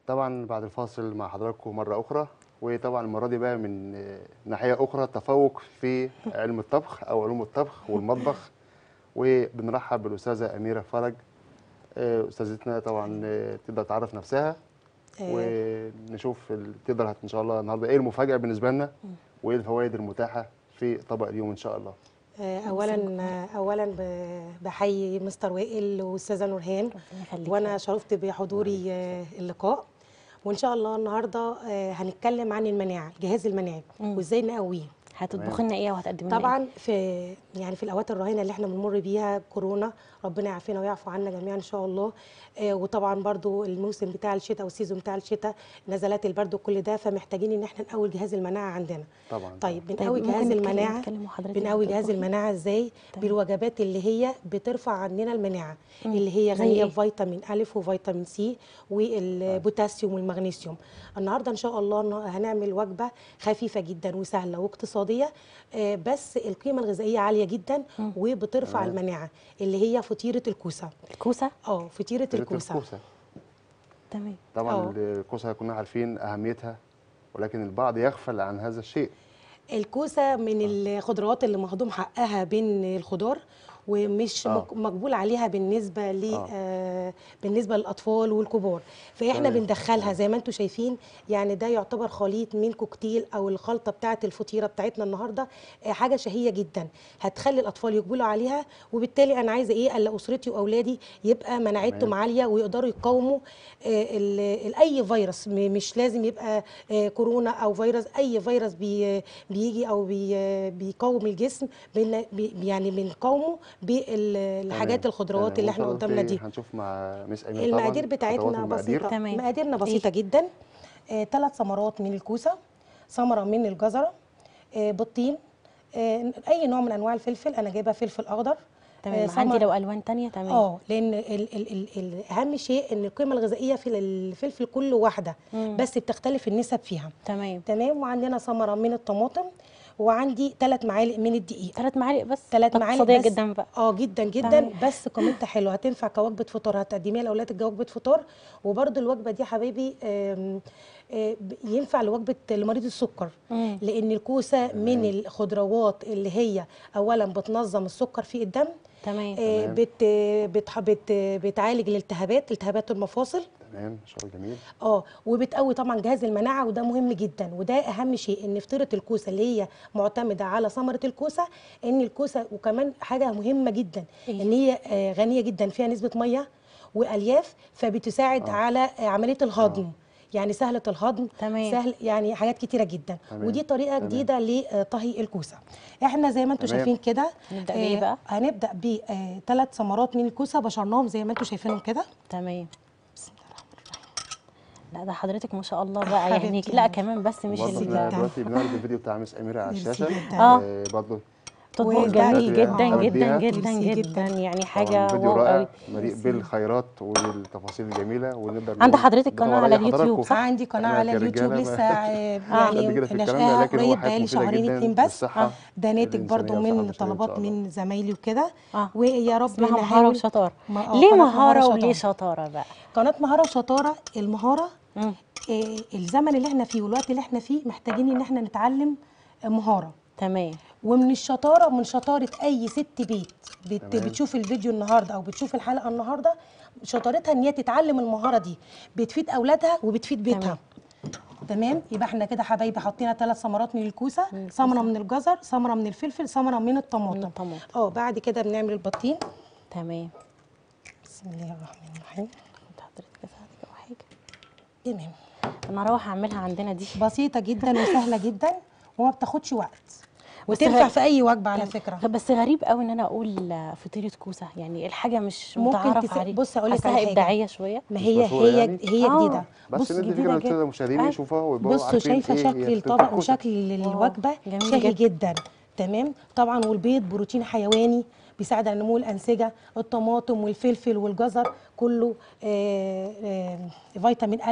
طبعا بعد الفاصل مع حضراتكم مرة أخرى وطبعا المرة دي بقى من آه، ناحية أخرى تفوق في علم الطبخ أو علوم الطبخ والمطبخ وبنرحب بالأستاذة أميرة فرج آه، أستاذتنا طبعا آه، تقدر تعرف نفسها آه، ونشوف ال- تقدر هت- إن شاء الله النهاردة إيه المفاجأة بالنسبة لنا وإيه الفوائد المتاحة في طبق اليوم إن شاء الله آه، اولا آه، اولا ب- بحيي مستر وائل واستاذه نورهان ربنا يخليك وانا شرفت بحضوري آه، اللقاء وان شاء الله النهارده آه، هنتكلم عن المناعه الجهاز المناعي مم. وازاي نقويه هتطبخي لنا ايه وهتقدمي لنا طبعا في يعني في الاوقات الرهينه اللي احنا بنمر بيها كورونا ربنا يعافينا ويعفو عنا جميعا ان شاء الله آه وطبعا برضو الموسم بتاع الشتاء والسيزون بتاع الشتاء نزلات البرد وكل ده فمحتاجين ان احنا نقوي جهاز المناعه عندنا طبعا طيب طيب بنقوي ممكن جهاز نتكلم- المناعه نتكلم وحضرتك بنقوي جهاز بتطبخي؟ المناعه ازاي تمام. بالوجبات اللي هي بترفع عندنا المناعه مم. اللي هي زي غنيه إيه؟ بفيتامين الف وفيتامين سي والبوتاسيوم والمغنيسيوم النهارده ان شاء الله ن- هنعمل وجبه خفيفه جدا وسهله واقتصاديه آه، بس القيمه الغذائيه عاليه جدا مم. وبترفع تمام. المناعه اللي هي فطيره الكوسه الكوسه اه فطيره فكرة الكوسه الكوسة تمام طبعا آه. الكوسة كنا عارفين أهميتها ولكن البعض يغفل عن هذا الشيء الكوسه من الخضروات اللي مهضوم حقها بين الخضار ومش آه. مق- مقبول عليها بالنسبه ل آه. آه بالنسبه للاطفال والكبار فاحنا تمام. بندخلها زي ما انتم شايفين يعني ده يعتبر خليط من كوكتيل او الخلطه بتاعه الفطيره بتاعتنا النهارده آه حاجه شهيه جدا هتخلي الاطفال يقبلوا عليها وبالتالي انا عايزه ايه الا اسرتي واولادي يبقى مناعتهم تمام. عاليه ويقدروا يقاوموا آه، ال- ال- اي فيروس م- مش لازم يبقى آه، كورونا او فيروس اي فيروس بي بيجي او بي بيقاوم الجسم بن- بي- يعني بنقاومه بالحاجات تمام. الخضروات تمام. اللي احنا وإن شاء قدامنا الله دي هنشوف مع مس أمير طبعا المقادير خطوات بتاعتنا المقادير. بسيطه تمام. مقاديرنا إيه؟ بسيطه جدا ثلاث ثمرات من الكوسه ثمره من الجزره آه، بطين آه، اي نوع من انواع الفلفل انا جايبه فلفل اخضر تمام ثمر- عندي لو الوان تانية تمام اه لان ال ال ال ال اهم شيء ان القيمه الغذائيه في الفلفل كله واحده مم. بس بتختلف النسب فيها تمام تمام وعندنا ثمره من الطماطم وعندي ثلاث معالق من الدقيق ثلاث معالق بس ثلاث طب معالق اقتصادية بس جدا بقى اه جدا جدا تمام. بس قيمتها حلوه هتنفع كوجبه فطار هتقدميها لاولادك كوجبه فطار وبرده الوجبه دي يا حبايبي آم، آه، ب- ينفع لوجبه لمريض السكر مم. لان الكوسه من الخضروات اللي هي اولا بتنظم السكر في الدم تمام آه، تمام. بت بت بت بتعالج الالتهابات التهابات المفاصل تمام شغل جميل اه وبتقوي طبعا جهاز المناعه وده مهم جدا وده اهم شيء ان فطيره الكوسه اللي هي معتمده على ثمره الكوسه ان الكوسه وكمان حاجه مهمه جدا إيه؟ ان هي آه، غنيه جدا فيها نسبه ميه والياف فبتساعد آه. على آه، عمليه الهضم يعني سهله الهضم تمام. سهل يعني حاجات كتيره جدا تمام. ودي طريقه تمام. جديده لطهي الكوسه احنا زي ما انتم تمام. شايفين كده نبدأ بإيه آه، بقى؟ هنبدا بثلاث ثمرات من الكوسه بشرناهم زي ما انتم شايفينهم كده تمام لا ده حضرتك ما شاء الله بقى يعني حبيبتي لا يا كمان بس مش برضه ال- احنا دلوقتي بنعرض الفيديو بتاع مس أميرة على ميرسي الشاشة جدا. آه. آه، برضه تطبخ وده جميل كده جدا آه. جدا بيها. جدا ميرسي جدا جدا. يعني طبعاً حاجه فيديو واو رائع قوي مليء بالخيرات والتفاصيل الجميلة ونقدر عند نقول حضرتك ده قناة طبعاً على على اليوتيوب، حضراتكم. صح؟ عندي قناه أنا على اليوتيوب كرجالة لسه ما- آه، مش يعني قد كده في الكلام ده، نشأها لكن هو قريب حاجات بقالي مفيدة شهرين جداً اتنين بس للصحة ده ناتج الإنسانية برضو والصحة من البشرية إن شاء طلبات الله. من زمايلي وكده اه ويا رب اسمها مهاره نحاول وشطاره ما- آه، ليه قناة مهاره وشطارة. وليه شطاره بقى قناه مهاره وشطاره المهاره مم. آه، الزمن اللي احنا فيه والوقت اللي احنا فيه محتاجين ان احنا نتعلم آه، مهاره تمام ومن الشطاره من شطاره اي ست بيت بت تمام. بتشوف الفيديو النهارده او بتشوف الحلقه النهارده شطارتها ان هي تتعلم المهاره دي بتفيد اولادها وبتفيد بيتها تمام يبقى احنا كده حبايبي حطينا ثلاث ثمرات من الكوسه ثمره من الجزر ثمره من الفلفل ثمره من من الطماطم الطماطم اه بعد كده بنعمل البطين تمام بسم الله الرحمن الرحيم كنت حضرتك اساعدك او حاجه تمام انا هروح اعملها عندنا دي بسيطه جدا وسهله جدا وما بتاخدش وقت بس وتنفع غ- في اي وجبه على فكره بس غريب قوي ان انا اقول فطيره كوسه يعني الحاجه مش ممكن متعارف تس- عليه بص أقول لك على حاساها حاجة. ابداعيه شويه ما مش هي مشهورة هي يعني؟ هي آه. جديده بس بص ندي جديدة فكرة جدا. للسادة المشاهدين آه. يشوفوها ويبقوا بصوا عارفين شايفه إيه شكل هي الطبق الكوسة. وشكل الوجبه جميل شهي جدا. جدا تمام طبعا والبيض بروتين حيواني بيساعد على نمو الانسجه الطماطم والفلفل والجزر كله آه، آه، فيتامين الف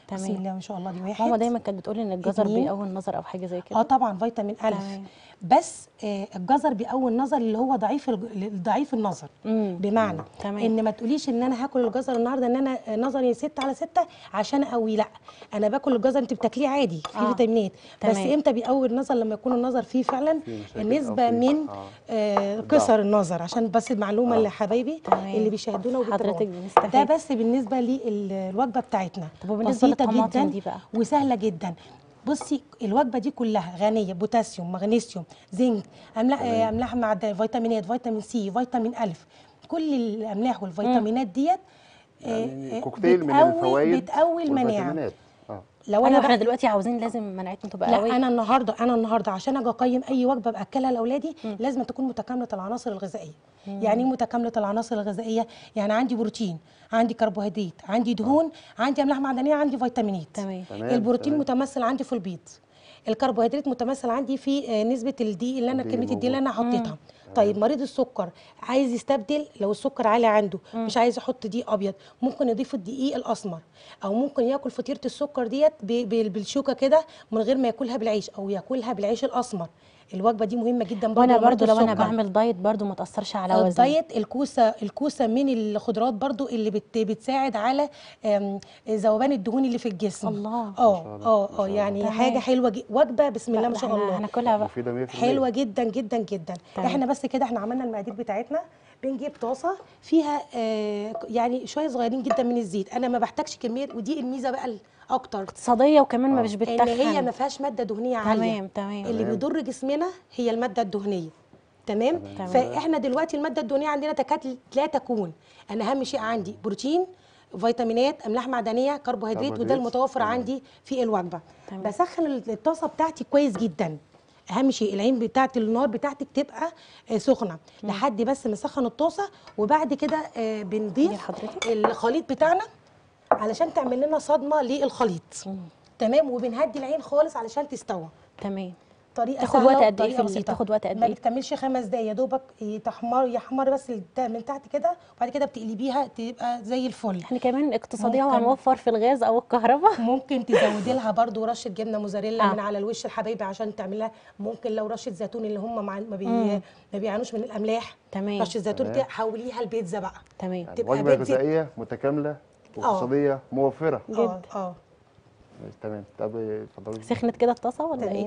بسم تمام. الله ما شاء الله دي واحد ماما دايما كانت بتقولي ان الجزر اتنين. بيقوي النظر او حاجه زي كده اه طبعا فيتامين الف تمام. بس آه الجزر بيقوي النظر اللي هو ضعيف الج- ضعيف النظر مم. بمعنى تمام. ان ما تقوليش ان انا هاكل الجزر النهارده ان انا نظري 6 على 6 عشان اقوي لا انا باكل الجزر انت بتاكليه عادي فيه آه. فيتامينات بس تمام. امتى بيقوي النظر لما يكون النظر فيه فعلا فيه مشاكل أو نسبه فيه- من آه. آه الضعف. قصر النظر عشان بس المعلومه آه. لحبايبي تمام. اللي بيشاهدونا حضرتك وبيتابعونا بنستفيد. ده بس بالنسبه للوجبه بتاعتنا طب وبالنسبة بسيطه للطماطم جدا دي بقى؟ وسهله جدا بصي الوجبه دي كلها غنيه بوتاسيوم مغنيسيوم زنك املاح آه، املاح معدنيه فيتامينات فيتامين سي فيتامين الف كل الاملاح والفيتامينات ديت آه، يعني آه، كوكتيل من بتقوي- الفوائد بتقوي المناعه والفيتامينات. اه لو انا انا احنا بقى دلوقتي عاوزين لازم مناعتنا تبقى لا قويه انا النهارده انا النهارده عشان اجي اقيم اي وجبه باكلها لاولادي لازم تكون متكامله العناصر الغذائيه يعني ايه متكامله العناصر الغذائيه يعني عندي بروتين عندي كربوهيدرات عندي دهون عندي املاح معدنيه عندي فيتامينات تمام. تمام، البروتين تمام. متمثل عندي في البيض الكربوهيدرات متمثل عندي في آه، نسبه الدقيق اللي انا الدقيق كميه الدقيق اللي انا موجود. حطيتها طيب مريض السكر عايز يستبدل لو السكر عالي عنده مش عايز يحط دقيق ابيض ممكن يضيف الدقيق الاسمر او ممكن ياكل فطيره السكر ديت ب- ب- بالشوكه كده من غير ما ياكلها بالعيش او ياكلها بالعيش الاسمر الوجبه دي مهمه جدا برضه وانا لمريض برضو لو انا السكر. بعمل دايت برضو ما تاثرش على وزني الدايت الكوسه الكوسه من الخضروات برضو اللي بت بتساعد على آم، ذوبان الدهون اللي في الجسم الله. ما شاء اه الله، اه ما شاء اه الله. يعني تمام. حاجه حلوه جي وجبه بسم الله ما شاء الله هناكلها بقى مفيده 100% حلوه جدا جدا جدا تمام. احنا بس كده احنا عملنا المقادير بتاعتنا بنجيب طاسه فيها آه يعني شويه صغيرين جدا من الزيت انا ما بحتاجش كميه ودي الميزه بقى الاكتر اقتصاديه وكمان ما آه. مش ان بتتخن هي ما فيهاش ماده دهنيه عاليه تمام تمام اللي تمام. بيضر جسمنا هي الماده الدهنيه تمام تمام. فاحنا دلوقتي الماده الدهنيه عندنا تكاد لا تكون انا اهم شيء عندي بروتين فيتامينات املاح معدنيه كربوهيدرات وده كربوهيدرات. المتوفر تمام. عندي في الوجبه تمام. بسخن الطاسه بتاعتي كويس جدا اهم شيء العين بتاعت النار بتاعتك تبقى آه، سخنه لحد بس ما اسخن الطاسه وبعد كده آه، دي بنضيف لحضرتك؟ الخليط بتاعنا علشان تعمل لنا صدمه للخليط تمام وبنهدي العين خالص علشان تستوى تمام طريقه تاخد سهلة وقت قد إيه وطريقة في ال- بسيطة. تاخد وقت قد ما إيه؟ بتكملش خمس دقايق يا دوبك تحمر يحمر بس الت- من تحت كده وبعد كده بتقلبيها تبقى زي الفل احنا كمان اقتصاديه ممكن. وهنوفر في الغاز او الكهرباء ممكن تزودي لها برضو رشه جبنه موزاريلا آه. من على الوش الحبايبي عشان تعملها ممكن لو رشه زيتون اللي هم مع ما, بي... مم. ما بيعانوش من الاملاح تمام. رشه زيتون تمام. دي حوليها البيتزا بقى تمام يعني تبقى وجبه بيتزا. غذائيه متكامله واقتصاديه موفره اه اه ماشي، تمام طب اتفضلي سخنت كده الطاسه ولا تمام. ايه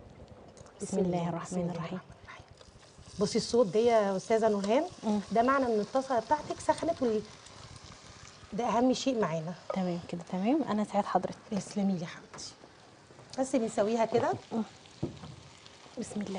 بسم الله الرحمن الرحيم بصي الصوت ده يا استاذه نورهان ده معنى ان الطاسه بتاعتك سخنت وال... ده اهم شيء معانا تمام كده تمام انا ساعد حضرتك تسلمي لي يا حبيبتي بس بنسويها كده بسم الله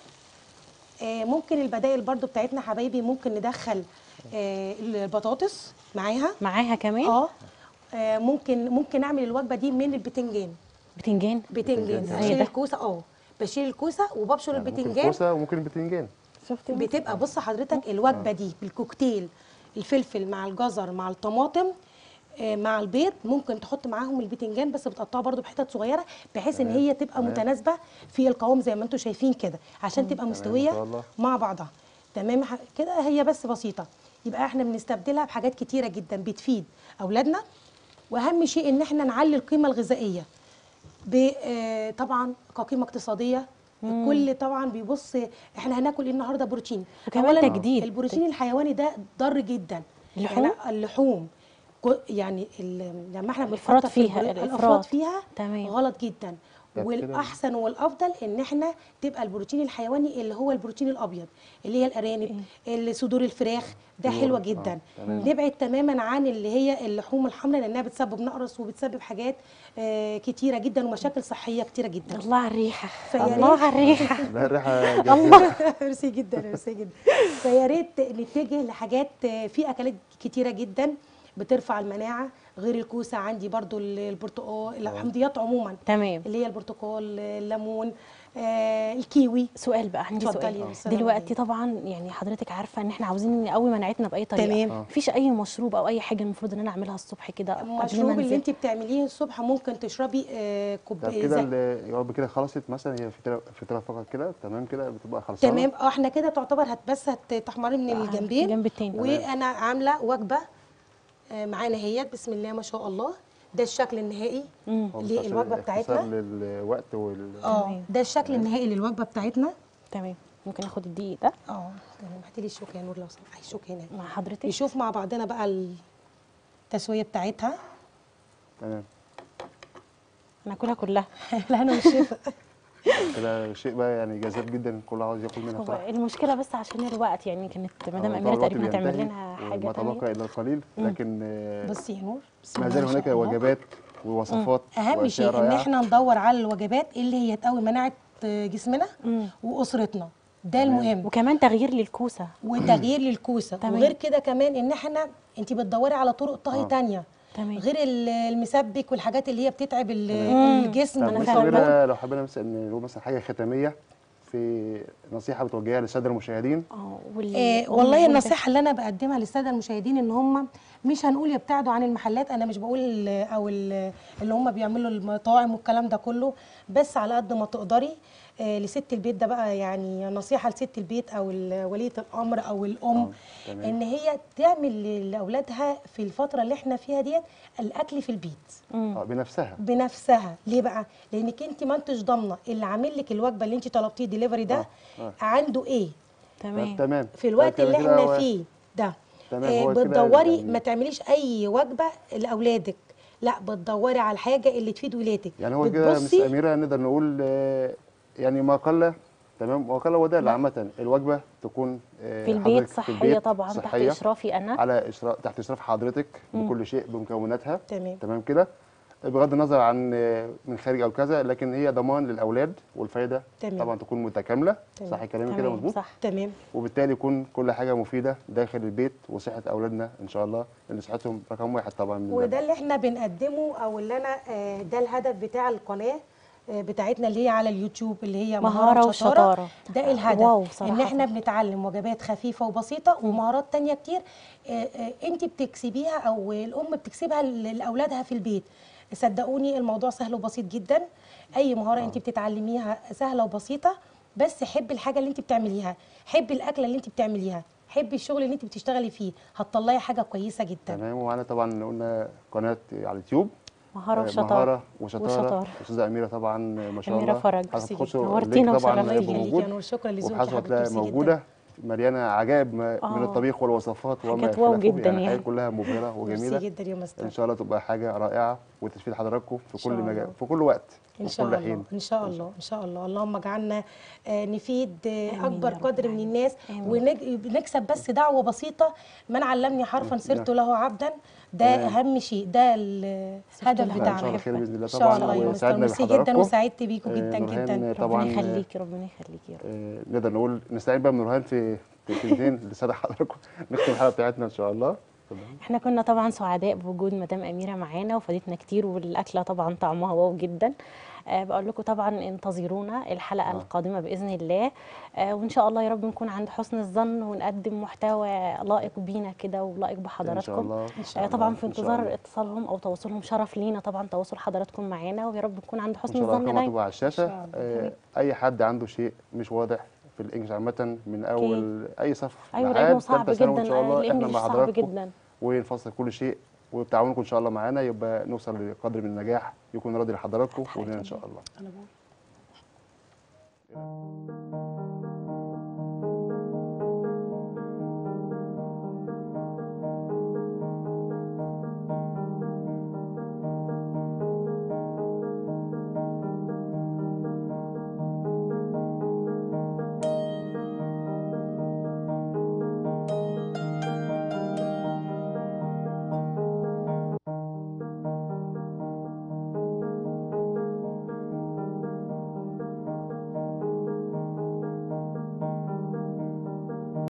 آه ممكن البدائل برضو بتاعتنا حبايبي ممكن ندخل آه البطاطس معاها معاها كمان اه آه، ممكن ممكن اعمل الوجبه دي من البتنجان بتنجان بتنجان بتنجان. زي بشيل ده. الكوسه اه بشيل الكوسه وببشر يعني ممكن البتنجان كوسه وممكن بتنجان شفتي بتبقى بص حضرتك الوجبه دي بالكوكتيل الفلفل مع الجزر مع الطماطم آه، مع البيض ممكن تحط معاهم البتنجان بس بتقطعه برده بحتت صغيره بحيث ان تمام، هي تبقى تمام. متناسبه في القوام زي ما انتم شايفين كده عشان تبقى ما مستويه شاء الله. مع بعضها تمام ح- كده هي بس بسيطه يبقى احنا بنستبدلها بحاجات كتيره جدا بتفيد اولادنا واهم شيء ان احنا نعلي القيمه الغذائيه ب- آه، طبعا كقيمه اقتصاديه الكل طبعا بيبص احنا هناكل ايه النهارده بروتين وكمان أولاً تجديد. البروتين الحيواني ده ضار جدا اللحوم؟ يعني اللحوم كو- يعني ال- لما احنا الإفراط بنفكر في فيها، البرو- الإفراط. الافراط فيها تمام. غلط جدا طب كده- والاحسن والافضل ان احنا تبقى البروتين الحيواني اللي هو البروتين الابيض اللي هي الارانب اللي صدور الفراخ ده صدور، حلوه آه، جدا تمام. نبعد تماما عن اللي هي اللحوم الحمراء لانها بتسبب نقرس وبتسبب حاجات آه، كتيره جدا ومشاكل صحيه كتيره جدا الله على الريحه فيا الله ريت. على الريحه لا الريحه جميله ميرسي جدا ميرسي جدا فيا ريت نتجه لحاجات في اكلات كتيره جدا بترفع المناعه غير الكوسه عندي برضو ال- البرتقال الحمضيات عموما تمام اللي هي البرتقال الليمون آه الكيوي سؤال بقى عندي اتفضلي يا سؤال أستاذة دلوقتي مريم. طبعا يعني حضرتك عارفه ان احنا عاوزين نقوي مناعتنا باي طريقه تمام. آه. مفيش اي مشروب او اي حاجه المفروض ان انا اعملها الصبح كده قبل ما المشروب اللي انزل انت بتعمليه الصبح ممكن تشربي آه طب كوب كده زي- ال- يا رب كده خلصت مثلا هي فطيره فطيره فقط كده تمام كده بتبقى خلصانه تمام اه احنا كده تعتبر هت بس هتحمري من آه، الجنبين الجنب التاني. وانا عامله وجبه آه، معانا هي بسم الله ما شاء الله ده الشكل النهائي مم. هو بس للوجبه عشان اختصار بتاعتنا للوقت وال اه تمام. ده الشكل النهائي للوجبه بتاعتنا تمام ممكن اخد الدقيق ده اه تمام هاتي لي الشوكه يا نور لو سمحتي الشوكه هنا مع حضرتك نشوف مع بعضنا بقى التسويه بتاعتها تمام ناكلها كلها لا انا مش شايفه كده شيء بقى يعني جذاب جدا كل عاوز ياكل منها هو بصراحه المشكله بس عشان الوقت يعني كانت مدام آه، اميره طبعاً الوقت تقريبا هتعمل بينتهي لنا حاجه وما تبقى تانية الا القليل لكن آه، بصي يا نور بسم ما الله زال ما هناك شاء الله. وجبات ووصفات اهم وأشياء شيء ان رائعة. احنا ندور على الوجبات اللي هي تقوي مناعه جسمنا مم. واسرتنا ده المهم وكمان تغيير للكوسه وتغيير للكوسه تمام. وغير كده كمان ان احنا انت بتدوري على طرق طهي آه. تانية تمام. غير ال- المسبك والحاجات اللي هي بتتعب ال- مم. الجسم طب أنا بس فاهمة. كده لو حبينا مثلا نقول مثلا حاجه ختاميه في نصيحه بتوجهها للساده المشاهدين اه وال... آه وال- والله وال- النصيحه اللي انا بقدمها للساده المشاهدين ان هم مش هنقول يبتعدوا عن المحلات انا مش بقول ال- او ال- اللي هم بيعملوا المطاعم والكلام ده كله بس على قد ما تقدري آه لست البيت ده بقى يعني نصيحه لست البيت او ال- وليه الامر او الام آه، تمام. ان هي تعمل لاولادها في الفتره اللي احنا فيها ديت الاكل في البيت مم. آه، بنفسها بنفسها ليه بقى لانك انت ما انتش ضامنه اللي عامل لك الوجبه اللي انت طلبتيه ديليفري ده آه، آه. عنده ايه تمام تمام في الوقت كده اللي كده احنا هو- فيه ده تمام، آه هو كده بتدوري يعني- ما تعمليش اي وجبه لاولادك لا بتدوري على الحاجه اللي تفيد ولادك يعني هو كده مس بتبصي اميره نقدر نقول آه، يعني ما قل تمام وقل ودال عامه الوجبه تكون آه، في البيت حضرتك في صحيه البيت طبعا تحت صحية اشرافي انا على إشراف تحت اشراف حضرتك بكل شيء بمكوناتها تمام تمام كده بغض النظر عن آه، من خارج او كذا لكن هي ضمان للاولاد والفايده تمام. طبعا تكون متكامله تمام. صح كلامي كده تمام مظبوط صح تمام وبالتالي يكون كل حاجه مفيده داخل البيت وصحه اولادنا ان شاء الله لان صحتهم رقم واحد طبعا من وده اللي احنا بنقدمه او اللي انا آه، ده الهدف بتاع القناه آه، بتاعتنا اللي هي على اليوتيوب اللي هي مهارة وشطارة. ده الهدف واو صراحة. ان احنا بنتعلم وجبات خفيفه وبسيطه ومهارات تانية كتير آه، آه، انت بتكسبيها او الام بتكسبها ل- لاولادها في البيت صدقوني الموضوع سهل وبسيط جدا اي مهاره انت بتتعلميها سهله وبسيطه بس حبي الحاجه اللي انت بتعمليها حبي الاكله اللي انت بتعمليها حبي الشغل اللي انت بتشتغلي فيه هتطلعي حاجه كويسه جدا تمام ومعانا طبعا قلنا قناه على اليوتيوب مهاره آه، وشطاره مهاره وشطاره وشطارة. استاذه اميره طبعا ما شاء أميرة الله فرج. هتخشوا نورتينا اللينك طبعا وشرفتينا. هيبقى ليكي موجود يا نور شكرا لذوقك يا وابحثوا حبيبتي هتلاقي ميرسي جدا. موجوده مليانه عجائب ما- من آه. الطبيخ والوصفات وما حاجات واو يخلفه. جداً يعني يعني. حاجات كلها مبهره ميرسي وجميله جدا يا مستر ان شاء الله تبقى حاجه رائعه وتفيد حضراتكم في شاء كل مجال الله. في كل وقت ان وفي شاء كل الله حين ان شاء الله ان شاء الله اللهم اجعلنا آه، نفيد آه، آمين اكبر يا رب قدر من العالمين. الناس آمين. ونكسب بس دعوه بسيطه من علمني حرفا صرت له عبدا ده تمام. اهم شيء ده الهدف له لا، ان بتاعنا شاء الله خير باذن الله ان شاء طبعا الله يا مستر وسعدنا ميرسي جدا بحضراتكم وسعدت بيكم آه، جدا نورهان جدا طبعا ربنا يخليكي ربنا يخليكي يا رب آه، نقدر نقول نستعين بقى من نورهان في كلمتين لساده حضراتكم نختم الحلقه بتاعتنا ان شاء الله اتفضل. احنا كنا طبعا سعداء بوجود مدام اميره معانا وفادتنا كتير والاكله طبعا طعمها واو جدا أه بقول لكم طبعا انتظرونا الحلقه آه. القادمه باذن الله أه وان شاء الله يا رب نكون عند حسن الظن ونقدم محتوى لائق بينا كده ولائق ان بحضراتكم شاء الله آه، طبعا في إن شاء انتظار الله. اتصالهم او تواصلهم شرف لينا طبعا تواصل حضراتكم معانا ويا رب نكون عند ان حسن شاء الله الظن الارقام دايما هتبقى على الشاشه إن شاء الله. آه، اي حد عنده شيء مش واضح في الانجليش عامه من اول اي صف ايوه لحد لانه صعب ثالثة ثانوي جدا ان شاء الله احنا الانجليش مع صعب حضراتكم جدا ونفصل كل شيء وبتعاونكم ان شاء الله معانا يبقى نوصل لقدر من النجاح يكون راضي لحضراتكم ولنا ان شاء الله انا بقول